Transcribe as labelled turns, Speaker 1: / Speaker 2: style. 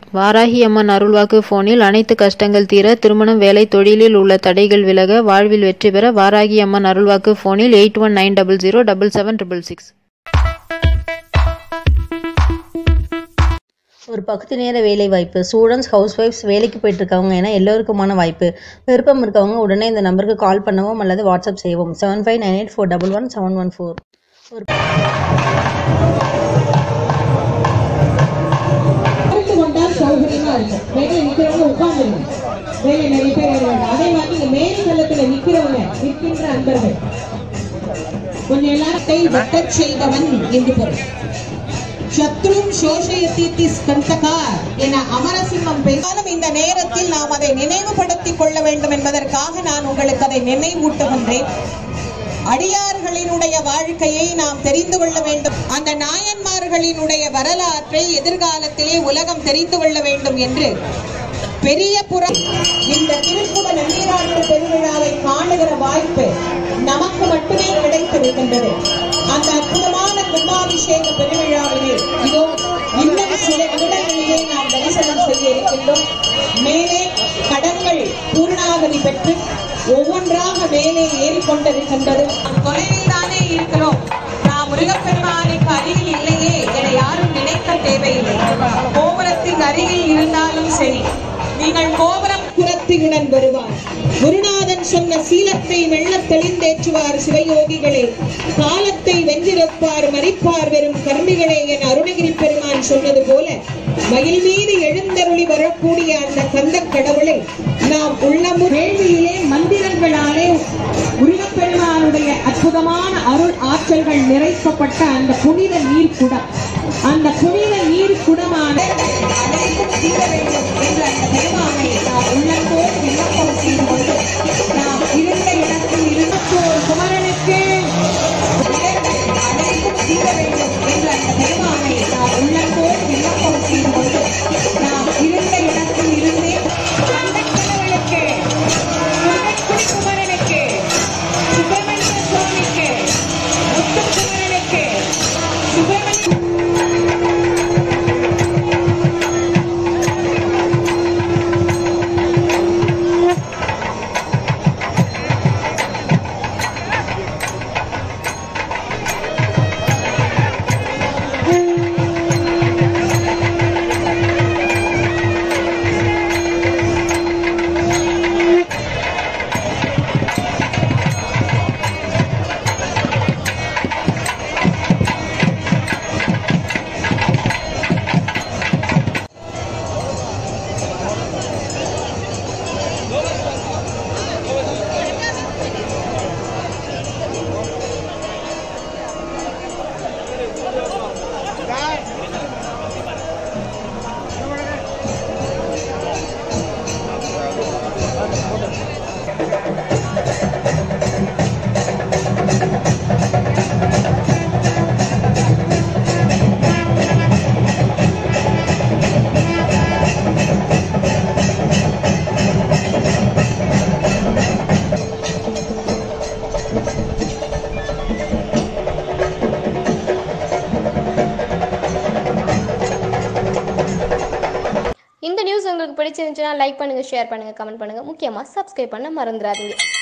Speaker 1: வாராகி அம்மன் அருள்வாக்கு போனில் அனைத்து கஷ்டங்கள் தீர திருமணம் வேலை தொழிலில் உள்ள தடைகள் விலக வாழ்வில் வெற்றி பெற வாராகி அம்மன் அருள்வாக்கு போனில் eight one nine double zero double seven triple six
Speaker 2: ஒரு பகுதி நேர வேலை வாய்ப்பு ஸ்டூடெண்ட்ஸ் ஹவுஸ் ஒய்ஃப்ஸ் வேலைக்கு போயிட்டு இருக்கவங்க என எல்லோருக்குமான வாய்ப்பு விருப்பம் இருக்கவங்க உடனே இந்த நம்பருக்கு கால் பண்ணவும் அல்லது வாட்ஸ்அப் செய்யவும் seven five nine eight four double one seven one four ஒரு
Speaker 3: உட்கார்ந்து கொண்டால் சௌகரியமா இருக்கும் வேலை நிக்கிறவங்க உட்கார்ந்துருங்க வேலை நிறைய பேர் வருவாங்க அதே மாதிரி நீங்க மேல் தளத்துல நிக்கிறவங்க நிற்கின்ற அன்பர்கள் கொஞ்சம் எல்லாத்தை வெட்டச் செய்தவன் என்று பொருள் சத்ரும் சோஷயத்தி ஸ்கந்தகா என அமரசிம்மம் பேசாலும் இந்த நேரத்தில் நாம் அதை நினைவுபடுத்திக் கொள்ள வேண்டும் என்பதற்காக நான் உங்களுக்கு அதை நினைவூட்டுகின்றேன் அடியார்களினுடைய வாழ்க்கையை நாம் தெரிந்து கொள்ள வேண்டும் அந்த நாயன்மார்களினுடைய வரலாற்றை எதிர்காலத்திலே உலகம் தெரிந்து கொள்ள வேண்டும் என்று பெரிய புறம் இந்த திருக்குட நன்னீராட்டு பெருவிழாவை காணுகிற வாய்ப்பு நமக்கு மட்டுமே கிடைத்திருக்கின்றது அந்த அற்புதமான கும்பாபிஷேக பெருவிழாவிலே இதோ இன்னும் சில நிமிடங்களிலே நாம் தரிசனம் செய்ய இருக்கின்றோம் மேலே கடன்கள் பூர்ணாகதி பெற்று ஒவ்வொன்றாக மேலே ஏறிக்கொண்டிருக்கின்றது தொலைவில் தானே இருக்கிறோம் நாம் முருகப்பெருமானுக்கு அருகில் இல்லையே என யாரும் நினைக்க தேவையில்லை கோபுரத்தின் அருகில் இருந்தாலும் சரி நீங்கள் கோபுரம் புறத்துடன் வருவார் குருநாதன் சொன்ன சீலத்தை வெள்ளத் தெளிந்தேற்றுவார் சிவயோகிகளே காலத்தை வென்றிருப்பார் மறிப்பார் வெறும் கர்மிகளே என அருணகிரி பெருமான் சொன்னது போல மயில் மீது எழுந்தருளி வரக்கூடிய அந்த கந்த கடவுளை நாம் உள்ளமும் வேள்வியிலே மந்திரங்களாலே முருகப்பெருமானுடைய அற்புதமான அருள் ஆற்றல்கள் நிறைக்கப்பட்ட அந்த புனித நீர் குடம் அந்த புனித நீர் குடமான அனைத்தும் தீர வேண்டும் என்ற அந்த பெருமானை நாம் உள்ளத்தோடு விண்ணப்பம் செய்து கொண்டு நாம் இருந்த இடத்தில் இருந்தோர் குமரனுக்கு அனைத்தும் தீர வேண்டும் என்ற அந்த பெருமானை நாம் உள்ளத்தோடு விண்ணப்பம் செய்து கொண்டு நாம் இருந்த இடத்தில் இருந்தே கந்தக்கடவுளுக்கு முருகன் குமரனுக்கு சுப்பிரமணிய சுவாமிக்கு முத்துக்குமரனுக்கு சுப்பிரமணிய
Speaker 4: இந்த நியூஸ் உங்களுக்கு பிடிச்சிருந்துச்சுன்னா லைக் பண்ணுங்கள் ஷேர் பண்ணுங்கள் கமெண்ட் பண்ணுங்கள் முக்கியமாக சப்ஸ்கிரைப் பண்ண மறந்துடாதீங்க